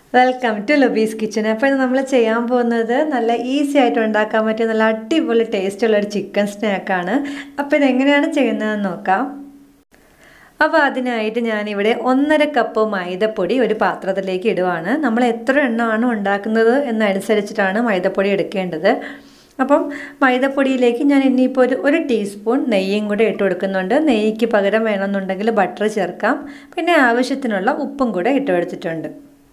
welcome to ലബീസ് kitchen അപ്പോൾ ഇത് നമ്മൾ ചെയ്യാൻ പോകുന്നത് നല്ല ഈസി ആയിട്ട് ഉണ്ടാക്കാൻ പറ്റിയ നല്ല അടിപൊളി ടേസ്റ്റുള്ള ഒരു ചിക്കൻ സ്നാക്കാണ് അപ്പോൾ ഇതെങ്ങനെയാണ് ചെയ്യുന്നതെന്ന് നോക്കാം അപ്പോൾ അതിനായിട്ട് ഞാനിവിടെ ഒന്നര കപ്പ് മൈദപ്പൊടി ഒരു പാത്രത്തിലേക്ക് ഇടുവാണ് നമ്മൾ എത്ര എണ്ണമാണ് ഉണ്ടാക്കുന്നത് എന്നനുസരിച്ചിട്ടാണ് മൈദപ്പൊടി എടുക്കേണ്ടത് അപ്പം മൈദപ്പൊടിയിലേക്ക് ഞാൻ ഇനിയിപ്പോൾ ഒരു ഒരു ടീസ്പൂൺ നെയ്യും കൂടെ ഇട്ട് കൊടുക്കുന്നുണ്ട് നെയ്യ്ക്ക് പകരം വേണമെന്നുണ്ടെങ്കിൽ ബട്ടർ ചേർക്കാം പിന്നെ ആവശ്യത്തിനുള്ള ഉപ്പും കൂടെ ഇട്ട് കൊടുത്തിട്ടുണ്ട്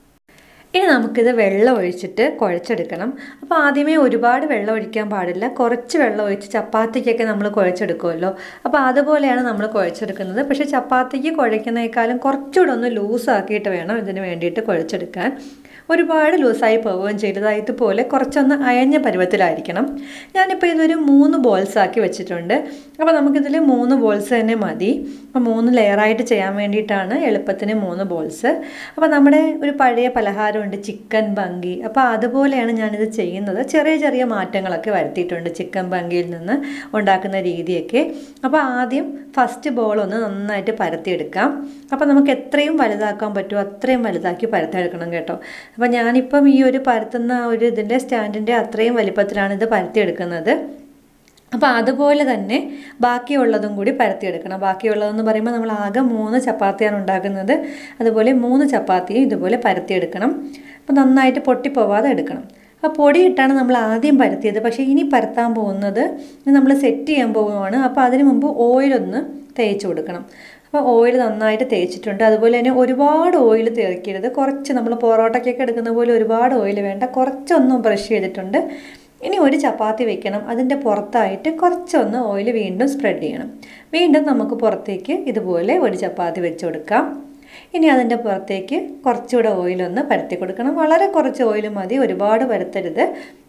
ഇനി നമുക്കിത് വെള്ളം ഒഴിച്ചിട്ട് കുഴച്ചെടുക്കണം അപ്പോൾ ആദ്യമേ ഒരുപാട് വെള്ളം ഒഴിക്കാൻ പാടില്ല കുറച്ച് വെള്ളം ഒഴിച്ച് ചപ്പാത്തിക്കൊക്കെ നമ്മൾ കുഴച്ചെടുക്കുമല്ലോ അപ്പോൾ അതുപോലെയാണ് നമ്മൾ കുഴച്ചെടുക്കുന്നത് പക്ഷേ ചപ്പാത്തിക്ക് കുഴയ്ക്കുന്നേക്കാളും കുറച്ചുകൂടെ ഒന്ന് ലൂസാക്കിയിട്ട് വേണം ഇതിന് വേണ്ടിയിട്ട് കുഴച്ചെടുക്കാൻ ഒരുപാട് ലൂസായി പോവുകയും ചെയ്തത് ഇതുപോലെ കുറച്ചൊന്ന് അയഞ്ഞ പരുവത്തിലായിരിക്കണം ഞാനിപ്പോൾ ഇതൊരു മൂന്ന് ബോൾസ് ആക്കി വെച്ചിട്ടുണ്ട് അപ്പോൾ നമുക്കിതിൽ മൂന്ന് ബോൾസ് തന്നെ മതി അപ്പോൾ മൂന്ന് ലെയറായിട്ട് ചെയ്യാൻ വേണ്ടിയിട്ടാണ് എളുപ്പത്തിന് മൂന്ന് ബോൾസ് അപ്പോൾ നമ്മുടെ ഒരു പഴയ പലഹാരമുണ്ട് ചിക്കൻ ബങ്കി അപ്പോൾ അതുപോലെയാണ് ഞാനിത് ചെയ്യുന്നത് ചെറിയ ചെറിയ മാറ്റങ്ങളൊക്കെ വരുത്തിയിട്ടുണ്ട് ചിക്കൻ ബങ്കിയിൽ നിന്ന് ഉണ്ടാക്കുന്ന രീതിയൊക്കെ അപ്പോൾ ആദ്യം ഫസ്റ്റ് ബോൾ ഒന്ന് നന്നായിട്ട് പരത്തിയെടുക്കാം അപ്പോൾ നമുക്ക് എത്രയും വലുതാക്കാൻ പറ്റുമോ അത്രയും വലുതാക്കി പരത്തിയെടുക്കണം കേട്ടോ അപ്പോൾ ഞാനിപ്പം ഈ ഒരു പരത്തുന്ന ഒരു ഇതിൻ്റെ സ്റ്റാൻഡിൻ്റെ അത്രയും വലിപ്പത്തിലാണ് ഇത് പരത്തിയെടുക്കുന്നത് അപ്പോൾ അതുപോലെ തന്നെ ബാക്കിയുള്ളതും കൂടി പരത്തിയെടുക്കണം ബാക്കിയുള്ളതെന്ന് പറയുമ്പോൾ നമ്മൾ ആകെ മൂന്ന് ചപ്പാത്തിയാണ് ഉണ്ടാക്കുന്നത് അതുപോലെ മൂന്ന് ചപ്പാത്തിയും ഇതുപോലെ പരത്തിയെടുക്കണം അപ്പോൾ നന്നായിട്ട് പൊട്ടിപ്പോവാതെ എടുക്കണം അപ്പോൾ പൊടി ഇട്ടാണ് നമ്മൾ ആദ്യം പരത്തിയത് പക്ഷേ ഇനി പരത്താൻ പോകുന്നത് നമ്മൾ സെറ്റ് ചെയ്യാൻ പോവുകയാണ് അപ്പോൾ അതിന് മുമ്പ് ഓയിലൊന്ന് തേച്ച് കൊടുക്കണം അപ്പോൾ ഓയിൽ നന്നായിട്ട് തേച്ചിട്ടുണ്ട് അതുപോലെ തന്നെ ഒരുപാട് ഓയിൽ തേക്കരുത് കുറച്ച് നമ്മൾ പൊറോട്ടയ്ക്കൊക്കെ എടുക്കുന്ന പോലെ ഒരുപാട് ഓയിൽ വേണ്ട കുറച്ചൊന്നും ബ്രഷ് ചെയ്തിട്ടുണ്ട് ഇനി ഒരു ചപ്പാത്തി വെക്കണം അതിൻ്റെ പുറത്തായിട്ട് കുറച്ചൊന്ന് ഓയിൽ വീണ്ടും സ്പ്രെഡ് ചെയ്യണം വീണ്ടും നമുക്ക് പുറത്തേക്ക് ഇതുപോലെ ഒരു ചപ്പാത്തി വെച്ച് കൊടുക്കാം ഇനി അതിൻ്റെ പുറത്തേക്ക് കുറച്ചുകൂടെ ഓയിലൊന്ന് പരത്തി കൊടുക്കണം വളരെ കുറച്ച് ഓയിൽ മതി ഒരുപാട് പരത്തരുത്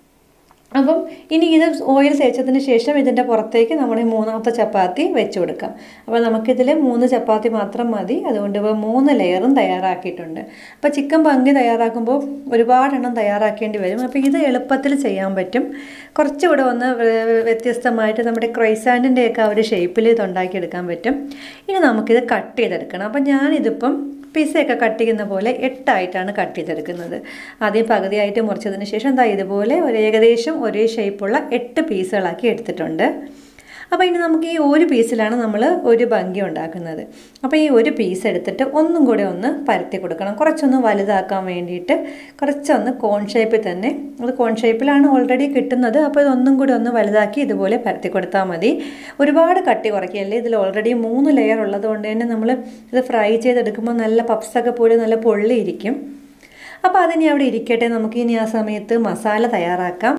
അപ്പം ഇനി ഇത് ഓയിൽ തേച്ചതിന് ശേഷം ഇതിൻ്റെ പുറത്തേക്ക് നമ്മൾ ഈ മൂന്നാമത്തെ ചപ്പാത്തി വെച്ച് കൊടുക്കാം അപ്പോൾ നമുക്കിതിൽ മൂന്ന് ചപ്പാത്തി മാത്രം മതി അതുകൊണ്ട് ഇപ്പോൾ മൂന്ന് ലെയറും തയ്യാറാക്കിയിട്ടുണ്ട് അപ്പോൾ ചിക്കൻ പങ്കി തയ്യാറാക്കുമ്പോൾ ഒരുപാടെണ്ണം തയ്യാറാക്കേണ്ടി വരും അപ്പോൾ ഇത് എളുപ്പത്തിൽ ചെയ്യാൻ പറ്റും കുറച്ചുകൂടെ ഒന്ന് വ്യത്യസ്തമായിട്ട് നമ്മുടെ ക്രൈസാൻഡിൻ്റെയൊക്കെ ആ ഒരു ഷേപ്പിൽ ഇത് ഉണ്ടാക്കിയെടുക്കാൻ പറ്റും ഇനി നമുക്കിത് കട്ട് ചെയ്തെടുക്കണം അപ്പം ഞാനിതിപ്പം പിസയൊക്കെ കട്ട് ചെയ്യുന്ന പോലെ എട്ടായിട്ടാണ് കട്ട് ചെയ്തെടുക്കുന്നത് ആദ്യം പകുതിയായിട്ട് മുറിച്ചതിന് ശേഷം എന്താ ഇതുപോലെ ഒരു ഏകദേശം ഒരേ ഷേപ്പുള്ള എട്ട് പീസുകളാക്കി എടുത്തിട്ടുണ്ട് അപ്പോൾ ഇനി നമുക്ക് ഈ ഒരു പീസിലാണ് നമ്മൾ ഒരു ഭംഗി ഉണ്ടാക്കുന്നത് അപ്പോൾ ഈ ഒരു പീസ് എടുത്തിട്ട് ഒന്നും കൂടെ ഒന്ന് പരത്തി കൊടുക്കണം കുറച്ചൊന്ന് വലുതാക്കാൻ വേണ്ടിയിട്ട് കുറച്ചൊന്ന് കോൺ ഷേപ്പിൽ തന്നെ അത് കോൺ ഷേപ്പിലാണ് ഓൾറെഡി കിട്ടുന്നത് അപ്പോൾ ഇതൊന്നും കൂടി ഒന്ന് വലുതാക്കി ഇതുപോലെ പരത്തി കൊടുത്താൽ മതി ഒരുപാട് കട്ടി കുറയ്ക്കല്ലേ ഇതിൽ ഓൾറെഡി മൂന്ന് ലെയർ ഉള്ളത് കൊണ്ട് തന്നെ നമ്മൾ ഇത് ഫ്രൈ ചെയ്തെടുക്കുമ്പോൾ നല്ല പപ്സൊക്കെ പോലെ നല്ല പൊള്ളിയിരിക്കും അപ്പോൾ അതിനി അവിടെ ഇരിക്കട്ടെ നമുക്ക് ഇനി ആ സമയത്ത് മസാല തയ്യാറാക്കാം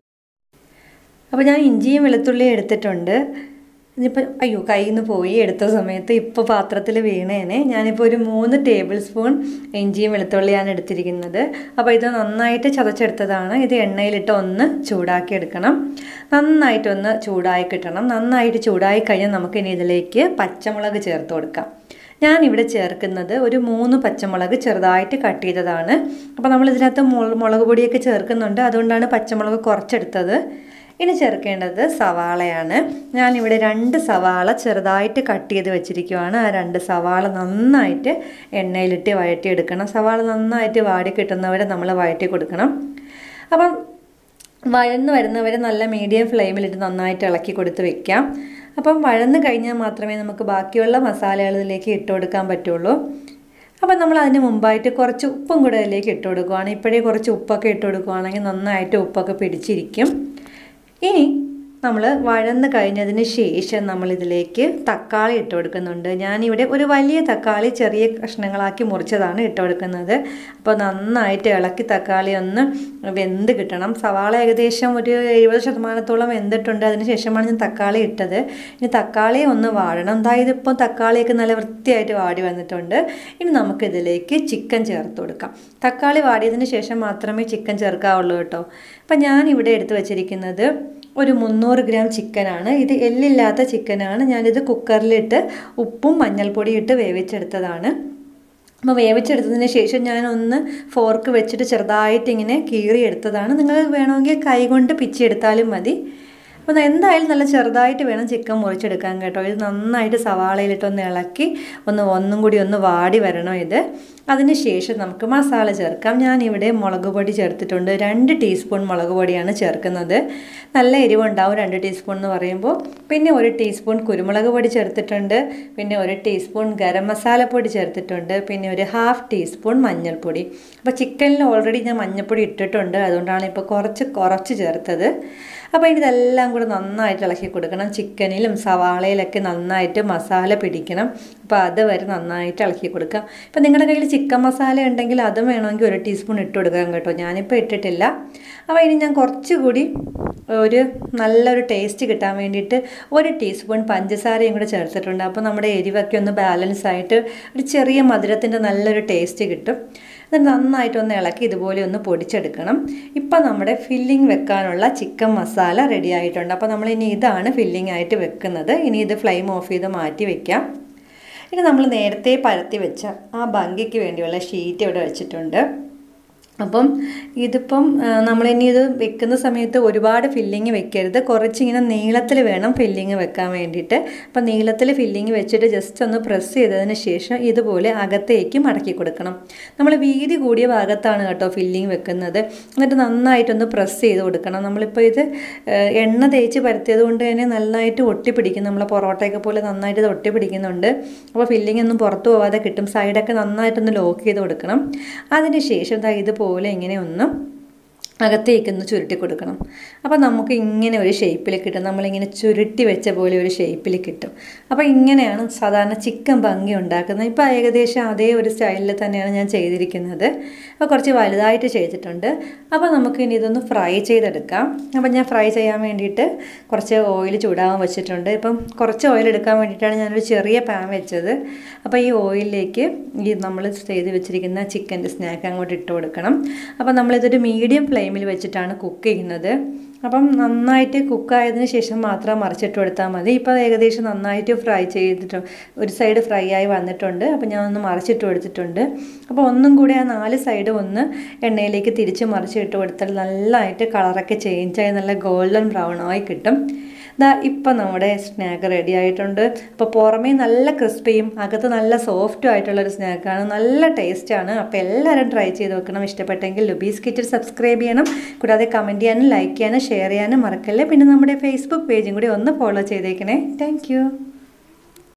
അപ്പോൾ ഞാൻ ഇഞ്ചിയും വെളുത്തുള്ളിയും എടുത്തിട്ടുണ്ട് ഇനിയിപ്പോൾ അയ്യോ കയ്യിൽ നിന്ന് പോയി എടുത്ത സമയത്ത് ഇപ്പോൾ പാത്രത്തിൽ വീണേനെ ഞാനിപ്പോൾ ഒരു മൂന്ന് ടേബിൾ സ്പൂൺ ഇഞ്ചിയും വെളുത്തുള്ളിയാണ് എടുത്തിരിക്കുന്നത് അപ്പോൾ ഇത് നന്നായിട്ട് ചതച്ചെടുത്തതാണ് ഇത് എണ്ണയിലിട്ട് ഒന്ന് ചൂടാക്കി എടുക്കണം നന്നായിട്ടൊന്ന് ചൂടായി കിട്ടണം നന്നായിട്ട് ചൂടായി കഴിഞ്ഞാൽ നമുക്ക് ഇനി ഇതിലേക്ക് പച്ചമുളക് ചേർത്ത് കൊടുക്കാം ഞാൻ ഇവിടെ ചേർക്കുന്നത് ഒരു മൂന്ന് പച്ചമുളക് ചെറുതായിട്ട് കട്ട് ചെയ്തതാണ് അപ്പോൾ നമ്മൾ ഇതിനകത്ത് മുളക് പൊടിയൊക്കെ ചേർക്കുന്നുണ്ട് അതുകൊണ്ടാണ് പച്ചമുളക് കുറച്ചെടുത്തത് ഇനി ചേർക്കേണ്ടത് സവാളയാണ് ഞാനിവിടെ രണ്ട് സവാള ചെറുതായിട്ട് കട്ട് ചെയ്ത് വെച്ചിരിക്കുവാണ് ആ രണ്ട് സവാള നന്നായിട്ട് എണ്ണയിലിട്ട് വഴറ്റിയെടുക്കണം സവാള നന്നായിട്ട് വാടി കിട്ടുന്നവരെ നമ്മൾ വഴറ്റി കൊടുക്കണം അപ്പം വഴന്ന് വരുന്നവരെ നല്ല മീഡിയം ഫ്ലെയിമിലിട്ട് നന്നായിട്ട് ഇളക്കി കൊടുത്ത് വെക്കാം അപ്പം വഴന്ന് കഴിഞ്ഞാൽ മാത്രമേ നമുക്ക് ബാക്കിയുള്ള മസാലകൾ ഇതിലേക്ക് ഇട്ട് കൊടുക്കാൻ പറ്റുള്ളൂ അപ്പം നമ്മൾ അതിന് മുമ്പായിട്ട് കുറച്ച് ഉപ്പും കൂടെ അതിലേക്ക് ഇട്ട് കൊടുക്കുകയാണ് ഇപ്പോഴേ കുറച്ച് ഉപ്പൊക്കെ ഇട്ട് കൊടുക്കുകയാണെങ്കിൽ നന്നായിട്ട് ഉപ്പൊക്കെ പിടിച്ചിരിക്കും ഇനി നമ്മൾ വഴന്ന് കഴിഞ്ഞതിന് ശേഷം നമ്മളിതിലേക്ക് തക്കാളി ഇട്ട് കൊടുക്കുന്നുണ്ട് ഞാനിവിടെ ഒരു വലിയ തക്കാളി ചെറിയ കഷ്ണങ്ങളാക്കി മുറിച്ചതാണ് ഇട്ട് കൊടുക്കുന്നത് അപ്പോൾ നന്നായിട്ട് ഇളക്കി തക്കാളി ഒന്ന് വെന്ത് കിട്ടണം സവാള ഏകദേശം ഒരു എഴുപത് ശതമാനത്തോളം വെന്തിട്ടുണ്ട് അതിന് ശേഷമാണ് ഞാൻ തക്കാളി ഇട്ടത് ഇനി തക്കാളി ഒന്ന് വാഴണം അതായത് ഇപ്പോൾ തക്കാളിയൊക്കെ നല്ല വൃത്തിയായിട്ട് വാടി വന്നിട്ടുണ്ട് ഇനി നമുക്കിതിലേക്ക് ചിക്കൻ ചേർത്ത് കൊടുക്കാം തക്കാളി വാടിയതിന് ശേഷം മാത്രമേ ചിക്കൻ ചേർക്കാവുള്ളൂ കേട്ടോ അപ്പം ഞാനിവിടെ എടുത്ത് വെച്ചിരിക്കുന്നത് ഒരു മുന്നൂറ് ഗ്രാം ചിക്കനാണ് ഇത് എല്ലില്ലാത്ത ചിക്കനാണ് ഞാനിത് കുക്കറിലിട്ട് ഉപ്പും മഞ്ഞൾപ്പൊടിയും ഇട്ട് വേവിച്ചെടുത്തതാണ് അപ്പോൾ വേവിച്ചെടുത്തതിന് ശേഷം ഞാനൊന്ന് ഫോർക്ക് വെച്ചിട്ട് ചെറുതായിട്ട് ഇങ്ങനെ കീറി എടുത്തതാണ് നിങ്ങൾ വേണമെങ്കിൽ കൈ കൊണ്ട് പിച്ചെടുത്താലും മതി അപ്പോൾ എന്തായാലും നല്ല ചെറുതായിട്ട് വേണം ചിക്കൻ മുറിച്ചെടുക്കാൻ കേട്ടോ ഇത് നന്നായിട്ട് സവാളയിലിട്ട് ഒന്ന് ഇളക്കി ഒന്ന് ഒന്നും കൂടി ഒന്ന് വാടി വരണം ഇത് അതിന് ശേഷം നമുക്ക് മസാല ചേർക്കാം ഞാനിവിടെ മുളക് പൊടി ചേർത്തിട്ടുണ്ട് രണ്ട് ടീസ്പൂൺ മുളക് പൊടിയാണ് ചേർക്കുന്നത് നല്ല എരിവുണ്ടാവും രണ്ട് ടീസ്പൂൺ എന്ന് പറയുമ്പോൾ പിന്നെ ഒരു ടീസ്പൂൺ കുരുമുളക് പൊടി ചേർത്തിട്ടുണ്ട് പിന്നെ ഒരു ടീസ്പൂൺ ഗരം മസാലപ്പൊടി ചേർത്തിട്ടുണ്ട് പിന്നെ ഒരു ഹാഫ് ടീസ്പൂൺ മഞ്ഞൾപ്പൊടി അപ്പോൾ ചിക്കനിൽ ഓൾറെഡി ഞാൻ മഞ്ഞൾപ്പൊടി ഇട്ടിട്ടുണ്ട് അതുകൊണ്ടാണ് ഇപ്പോൾ കുറച്ച് കുറച്ച് ചേർത്തത് അപ്പോൾ ഇനി ഇതെല്ലാം കൂടെ നന്നായിട്ട് ഇളക്കി കൊടുക്കണം ചിക്കനിലും സവാളയിലൊക്കെ നന്നായിട്ട് മസാല പിടിക്കണം അപ്പോൾ അത് വരെ നന്നായിട്ട് ഇളക്കി കൊടുക്കുക ഇപ്പം നിങ്ങളുടെ കയ്യിൽ ചിക്കൻ മസാല ഉണ്ടെങ്കിൽ അതും വേണമെങ്കിൽ ഒരു ടീസ്പൂൺ ഇട്ട് കൊടുക്കാം കേട്ടോ ഞാനിപ്പോൾ ഇട്ടിട്ടില്ല അപ്പോൾ ഇനി ഞാൻ കുറച്ചുകൂടി ഒരു നല്ലൊരു ടേസ്റ്റ് കിട്ടാൻ വേണ്ടിയിട്ട് ഒരു ടീസ്പൂൺ പഞ്ചസാരയും കൂടെ ചേർത്തിട്ടുണ്ട് അപ്പോൾ നമ്മുടെ എരിവൊക്കെ ഒന്ന് ബാലൻസ് ആയിട്ട് ഒരു ചെറിയ മധുരത്തിൻ്റെ നല്ലൊരു ടേസ്റ്റ് കിട്ടും എന്നിട്ട് നന്നായിട്ടൊന്ന് ഇളക്കി ഇതുപോലെ ഒന്ന് പൊടിച്ചെടുക്കണം ഇപ്പം നമ്മുടെ ഫില്ലിംഗ് വെക്കാനുള്ള ചിക്കൻ മസാല റെഡി ആയിട്ടുണ്ട് അപ്പോൾ നമ്മൾ ഇനി ഇതാണ് ഫില്ലിംഗ് ആയിട്ട് വെക്കുന്നത് ഇനി ഇത് ഫ്ലെയിം ഓഫ് ചെയ്ത് മാറ്റി വെക്കാം ഇനി നമ്മൾ നേരത്തെ പരത്തി വെച്ച ആ ഭംഗിക്ക് വേണ്ടിയുള്ള ഷീറ്റ് ഇവിടെ വെച്ചിട്ടുണ്ട് അപ്പം ഇതിപ്പം നമ്മളിനി ഇത് വെക്കുന്ന സമയത്ത് ഒരുപാട് ഫില്ലിങ് വെക്കരുത് കുറച്ചിങ്ങനെ നീളത്തിൽ വേണം ഫില്ലിങ് വെക്കാൻ വേണ്ടിയിട്ട് അപ്പം നീളത്തിൽ ഫില്ലിങ് വെച്ചിട്ട് ജസ്റ്റ് ഒന്ന് പ്രസ് ചെയ്തതിന് ശേഷം ഇതുപോലെ അകത്തേക്ക് മടക്കി കൊടുക്കണം നമ്മൾ വീതി കൂടിയ ഭാഗത്താണ് കേട്ടോ ഫില്ലിങ് വെക്കുന്നത് എന്നിട്ട് നന്നായിട്ടൊന്ന് പ്രസ് ചെയ്ത് കൊടുക്കണം നമ്മളിപ്പോൾ ഇത് എണ്ണ തേച്ച് പരത്തിയത് കൊണ്ട് തന്നെ നന്നായിട്ട് ഒട്ടിപ്പിടിക്കും നമ്മളെ പൊറോട്ടയൊക്കെ പോലെ നന്നായിട്ട് ഇത് ഒട്ടിപ്പിടിക്കുന്നുണ്ട് അപ്പോൾ ഫില്ലിംഗ് ഒന്നും പുറത്തു പോവാതെ കിട്ടും സൈഡൊക്കെ നന്നായിട്ടൊന്ന് ലോക്ക് ചെയ്ത് കൊടുക്കണം അതിന് ശേഷം ദാ ഇതുപോലെ ഇങ്ങനെ ഒന്ന് അകത്തേക്ക് ഒന്ന് ചുരുട്ടി കൊടുക്കണം അപ്പോൾ നമുക്ക് ഇങ്ങനെ ഒരു ഷേപ്പിൽ കിട്ടും നമ്മളിങ്ങനെ ചുരുട്ടി വെച്ച പോലെ ഒരു ഷേപ്പിൽ കിട്ടും അപ്പോൾ ഇങ്ങനെയാണ് സാധാരണ ചിക്കൻ ഭംഗി ഉണ്ടാക്കുന്നത് ഇപ്പോൾ ഏകദേശം അതേ ഒരു സ്റ്റൈലിൽ തന്നെയാണ് ഞാൻ ചെയ്തിരിക്കുന്നത് അപ്പോൾ കുറച്ച് വലുതായിട്ട് ചെയ്തിട്ടുണ്ട് അപ്പോൾ നമുക്ക് ഇനി ഇതൊന്ന് ഫ്രൈ ചെയ്തെടുക്കാം അപ്പോൾ ഞാൻ ഫ്രൈ ചെയ്യാൻ വേണ്ടിയിട്ട് കുറച്ച് ഓയിൽ ചൂടാകാൻ വെച്ചിട്ടുണ്ട് ഇപ്പം കുറച്ച് ഓയിൽ എടുക്കാൻ വേണ്ടിയിട്ടാണ് ഞാനൊരു ചെറിയ പാൻ വെച്ചത് അപ്പോൾ ഈ ഓയിലിലേക്ക് ഈ നമ്മൾ ചെയ്ത് വെച്ചിരിക്കുന്ന ചിക്കൻ്റെ സ്നാക്ക് അങ്ങോട്ട് ഇട്ട് കൊടുക്കണം അപ്പോൾ നമ്മളിതൊരു മീഡിയം ഫ്ലെയിമിൽ വെച്ചിട്ടാണ് കുക്ക് ചെയ്യുന്നത് അപ്പം നന്നായിട്ട് കുക്കായതിന് ശേഷം മാത്രം മറിച്ചിട്ട് കൊടുത്താൽ മതി ഇപ്പോൾ ഏകദേശം നന്നായിട്ട് ഫ്രൈ ചെയ്തിട്ട് ഒരു സൈഡ് ഫ്രൈ ആയി വന്നിട്ടുണ്ട് അപ്പോൾ ഞാൻ ഒന്ന് മറിച്ചിട്ട് കൊടുത്തിട്ടുണ്ട് അപ്പോൾ ഒന്നും കൂടി ആ നാല് സൈഡും ഒന്ന് എണ്ണയിലേക്ക് തിരിച്ച് മറിച്ചിട്ട് കൊടുത്താൽ നല്ലതായിട്ട് കളറൊക്കെ ചേഞ്ചായി നല്ല ഗോൾഡൻ ബ്രൗൺ ആയി കിട്ടും ദാ ഇപ്പം നമ്മുടെ സ്നാക്ക് റെഡി ആയിട്ടുണ്ട് അപ്പോൾ പുറമേ നല്ല ക്രിസ്പിയും അകത്ത് നല്ല സോഫ്റ്റും ആയിട്ടുള്ളൊരു സ്നാക്കാണ് നല്ല ടേസ്റ്റാണ് അപ്പോൾ എല്ലാവരും ട്രൈ ചെയ്ത് വെക്കണം ഇഷ്ടപ്പെട്ടെങ്കിൽ ലുബീസ് കിറ്റിൽ സബ്സ്ക്രൈബ് ചെയ്യണം കൂടാതെ കമൻറ്റ് ചെയ്യാനും ലൈക്ക് ചെയ്യാനും ഷെയർ ചെയ്യാനും മറക്കല്ലേ പിന്നെ നമ്മുടെ ഫേസ്ബുക്ക് പേജും കൂടി ഒന്ന് ഫോളോ ചെയ്തേക്കണേ താങ്ക്